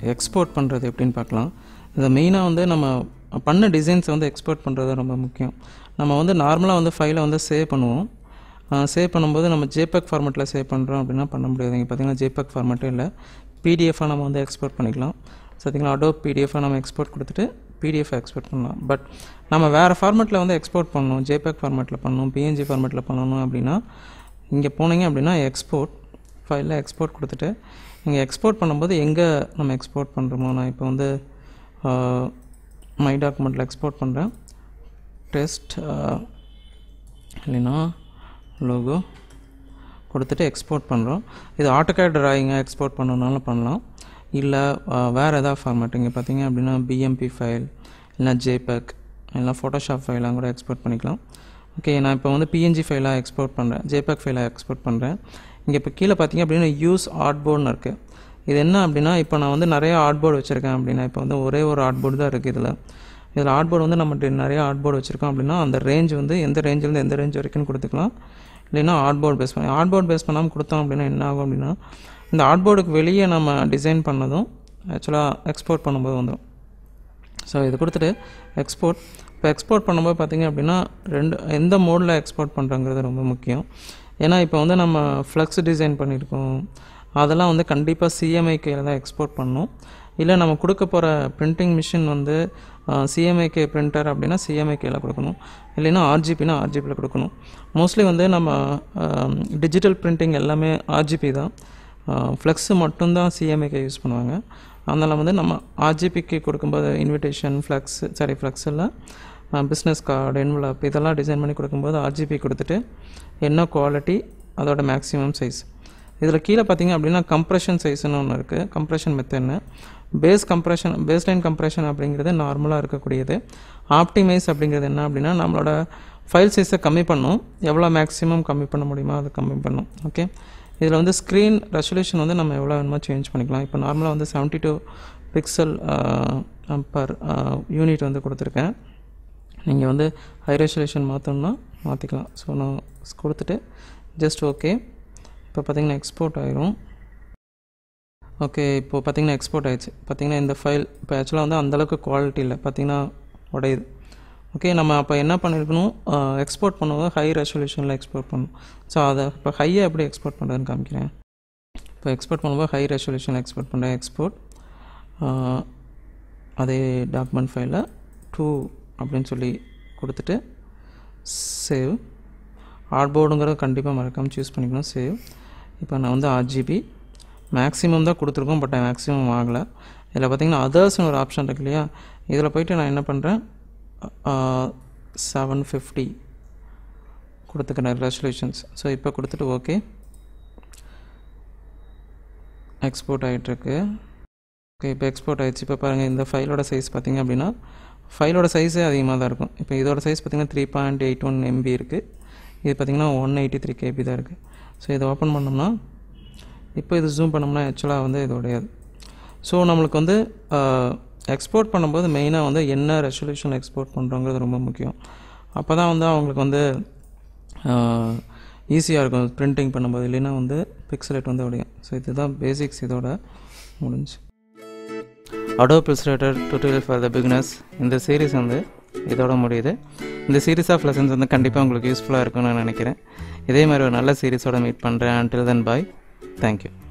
export பண்ணுறது எப்படின்னு பார்க்கலாம் இதை மெயினாக வந்து நம்ம பண்ண டிசைன்ஸை வந்து எக்ஸ்போர்ட் பண்ணுறது ரொம்ப முக்கியம் நம்ம வந்து நார்மலாக வந்து ஃபைலை வந்து சேவ் பண்ணுவோம் சேவ் பண்ணும்போது நம்ம ஜேபக் ஃபார்மேட்டில் சேவ் பண்ணுறோம் அப்படின்னா பண்ண முடியாது இங்கே பார்த்தீங்கன்னா ஜேபக் ஃபார்மேட்டும் இல்லை பிடிஎஃபாக நம்ம வந்து எக்ஸ்போர்ட் பண்ணிக்கலாம் சரிங்களா அடோ பிடிஎஃபாக நம்ம எக்ஸ்போர்ட் கொடுத்துட்டு பிடிஎஃப் எக்ஸ்போர்ட் பண்ணலாம் பட் நம்ம வேறு ஃபார்மேட்டில் வந்து எக்ஸ்போர்ட் பண்ணணும் ஜேபேக் ஃபார்மேட்டில் பண்ணணும் பிஎன்ஜி ஃபார்மேட்டில் பண்ணணும் அப்படின்னா இங்கே போனீங்க அப்படின்னா எக்ஸ்போர்ட் ஃபைலில் எக்ஸ்போர்ட் கொடுத்துட்டு இங்கே எக்ஸ்போர்ட் பண்ணும்போது எங்கே நம்ம எக்ஸ்போர்ட் பண்ணுறோமோ நான் இப்போ வந்து மை டாக்குமெண்ட்டில் எக்ஸ்போர்ட் பண்ணுறேன் டெஸ்ட் இல்லைன்னா லோகோ கொடுத்துட்டு எக்ஸ்போர்ட் பண்ணுறோம் இது ஆட்டோகேட் ட்ராயிங்கை எக்ஸ்போர்ட் பண்ணணுனாலும் பண்ணலாம் இல்லை வேறு எதாவது ஃபார்மேட் இங்கே பார்த்தீங்க அப்படின்னா பிஎம்பி ஃபைல் இல்லைனா ஜேபேக் இல்லைனா ஃபோட்டோஷாப் ஃபைலாக கூட எக்ஸ்போர்ட் பண்ணிக்கலாம் ஓகே நான் இப்போ வந்து பிஎன்ஜி ஃபைலாக எக்ஸ்போர்ட் பண்ணுறேன் ஜேபேக் ஃபைலாக எக்ஸ்போர்ட் பண்ணுறேன் இங்கே இப்போ கீழே பார்த்தீங்க அப்படின்னா யூஸ் ஆர்ட் போர்டுன்னு இருக்குது இது என்ன அப்படின்னா இப்போ நான் வந்து நிறைய ஆர்ட் போர்டு வச்சுருக்கேன் அப்படின்னா இப்போ வந்து ஒரே ஒரு ஆர்ட் போர்டு தான் இருக்குது இதில் இதில் ஆர்ட் போர்டு வந்து நம்ம நிறைய ஆர்ட் போர்டு வச்சுருக்கோம் அப்படின்னா அந்த ரேஞ்ச் வந்து எந்த ரேஞ்சிலேருந்து எந்த ரேஞ்ச் வரைக்கும் கொடுத்துக்கலாம் இல்லைன்னா ஆர்ட் போர்டு பேஸ் பண்ணி ஆர்ட் போர்டு பேஸ் பண்ணாமல் கொடுத்தோம் அப்படின்னா என்ன ஆகும் அப்படின்னா இந்த ஆர்ட் போர்டுக்கு வெளியே நம்ம டிசைன் பண்ணதும் ஆக்சுவலாக எக்ஸ்போர்ட் பண்ணும்போது வந்துடும் ஸோ இது கொடுத்துட்டு எக்ஸ்போர்ட் இப்போ எக்ஸ்போர்ட் பண்ணும்போது பார்த்திங்க அப்படின்னா ரெண்டு எந்த மோடில் எக்ஸ்போர்ட் பண்ணுறங்கிறது ரொம்ப முக்கியம் ஏன்னா இப்போ வந்து நம்ம ஃப்ளக்ஸ் டிசைன் பண்ணியிருக்கோம் அதெல்லாம் வந்து கண்டிப்பாக சிஎம்ஐகேயில் தான் எக்ஸ்போர்ட் பண்ணணும் இல்லை நம்ம கொடுக்க போகிற பிரிண்டிங் மிஷின் வந்து சிஎம்ஐகே பிரிண்டர் அப்படின்னா சிஎம்ஐகேயில் கொடுக்கணும் இல்லைன்னா ஆர்ஜிபினா ஆர்ஜிபியில் கொடுக்கணும் மோஸ்ட்லி வந்து நம்ம டிஜிட்டல் பிரிண்டிங் எல்லாமே ஆர்ஜிபி தான் ஃப்ளெக்ஸு மட்டும்தான் சிஎம்ஐகே யூஸ் பண்ணுவாங்க அதனால் வந்து நம்ம ஆர்ஜிபிக்கு கொடுக்கும்போது இன்விடேஷன் ஃப்ளெக்ஸ் சாரி ஃப்ளெக்ஸில் பிஸ்னஸ் கார்டு என்வலப் இதெல்லாம் டிசைன் பண்ணி கொடுக்கும்போது ஆர்ஜிபி கொடுத்துட்டு என்ன குவாலிட்டி அதோட மேக்ஸிமம் சைஸ் இதில் கீழே பார்த்தீங்க அப்படின்னா கம்ப்ரெஷன் சைஸ்னு ஒன்று இருக்குது கம்ப்ரெஷன் மெத்தட்னு பேஸ் கம்ப்ரெஷன் பேஸ்லைன் கம்ப்ரெஷன் அப்படிங்கிறது நார்மலாக இருக்கக்கூடியது ஆப்டிமைஸ் அப்படிங்கிறது என்ன அப்படின்னா நம்மளோட ஃபைல் சைஸை கம்மி பண்ணும் எவ்வளோ மேக்ஸிமம் கம்மி பண்ண முடியுமோ அதை கம்மி பண்ணும் ஓகே இதில் வந்து ஸ்க்ரீன் ரெசல்யூஷன் வந்து நம்ம எவ்வளோ வேணுமோ சேஞ்ச் பண்ணிக்கலாம் இப்போ நார்மலாக வந்து seventy two pixel per unit வந்து கொடுத்துருக்கேன் நீங்கள் வந்து ஹை ரெசல்யூஷன் மாற்றணும்னா மாற்றிக்கலாம் ஸோ நான் கொடுத்துட்டு ஜஸ்ட் ஓகே இப்போ பார்த்தீங்கன்னா எக்ஸ்போர்ட் ஆயிரும் ஓகே இப்போது பார்த்தீங்கன்னா எக்ஸ்போர்ட் ஆயிடுச்சு பார்த்தீங்கன்னா இந்த ஃபைல் இப்போ ஆக்சுவலாக வந்து அந்தளவுக்கு குவாலிட்டி இல்லை பார்த்தீங்கன்னா உடையுது ஓகே நம்ம அப்போ என்ன பண்ணியிருக்கணும் எக்ஸ்போர்ட் பண்ணும்போது ஹை ரெசல்யூஷனில் எக்ஸ்போர்ட் பண்ணணும் ஸோ அதை இப்போ ஹையை எப்படி எக்ஸ்போர்ட் பண்ணுறதுன்னு காமிக்கிறேன் இப்போ எக்ஸ்போர்ட் பண்ணும்போது ஹை ரெசல்யூஷனில் எக்ஸ்போர்ட் பண்ணுறேன் எக்ஸ்போர்ட் அதே டாக்குமெண்ட் ஃபைலில் டூ அப்படின்னு சொல்லி கொடுத்துட்டு சேவ் ஆர்ட்போர்டுங்கிறத கண்டிப்பாக மறக்காமல் சூஸ் பண்ணிக்கணும் சேவ் இப்போ நான் வந்து ஆர்ஜிபி மேக்ஸிமம் தான் கொடுத்துருக்கோம் பட் மேக்ஸிமம் ஆகலை இதில் பார்த்தீங்கன்னா அதர்ஸ்னு ஒரு ஆப்ஷன் இருக்கு இல்லையா இதில் போயிட்டு நான் என்ன பண்ணுறேன் செவன் ஃபிஃப்டி கொடுத்துக்கிறேன் ரெசல்யூஷன்ஸ் ஸோ இப்போ கொடுத்துட்டு ஓகே எக்ஸ்போர்ட் ஆகிட்டுருக்கு ஓகே இப்போ எக்ஸ்போர்ட் ஆகிடுச்சு இப்போ பாருங்கள் இந்த ஃபைலோட சைஸ் பார்த்திங்க அப்படின்னா ஃபைலோட சைஸே அதிகமாக தான் இருக்கும் இப்போ இதோட சைஸ் பார்த்திங்கன்னா three point eight one MB இருக்குது இது பார்த்திங்கன்னா ஒன் எயிட்டி த்ரீ கேபி தான் இருக்குது ஸோ இதை ஓப்பன் பண்ணோம்னா இப்போ இது ஜூம் பண்ணோம்னா ஆக்சுவலாக வந்து இது உடையாது ஸோ நம்மளுக்கு வந்து எக்ஸ்போர்ட் பண்ணும்போது மெயினாக வந்து என்ன ரெசல்யூஷன் எக்ஸ்போர்ட் பண்ணுறோங்கிறது ரொம்ப முக்கியம் அப்போ தான் வந்து அவங்களுக்கு வந்து ஈஸியாக இருக்கும் பிரிண்டிங் பண்ணும்போது இல்லைன்னா வந்து பிக்சலேட் வந்து உடையும் ஸோ இதுதான் பேசிக்ஸ் இதோட முடிஞ்சு Adobe Illustrator tutorial for the beginners இந்த சீரீஸ் வந்து இதோட முடியுது இந்த சீரீஸ் ஆஃப் லெசன்ஸ் வந்து கண்டிப்பாக உங்களுக்கு யூஸ்ஃபுல்லாக இருக்கும்னு நான் நினைக்கிறேன் இதே மாதிரி ஒரு நல்ல சீரீஸோட மீட் பண்ணுறேன் அன்டில் தென் பாய் தேங்க்யூ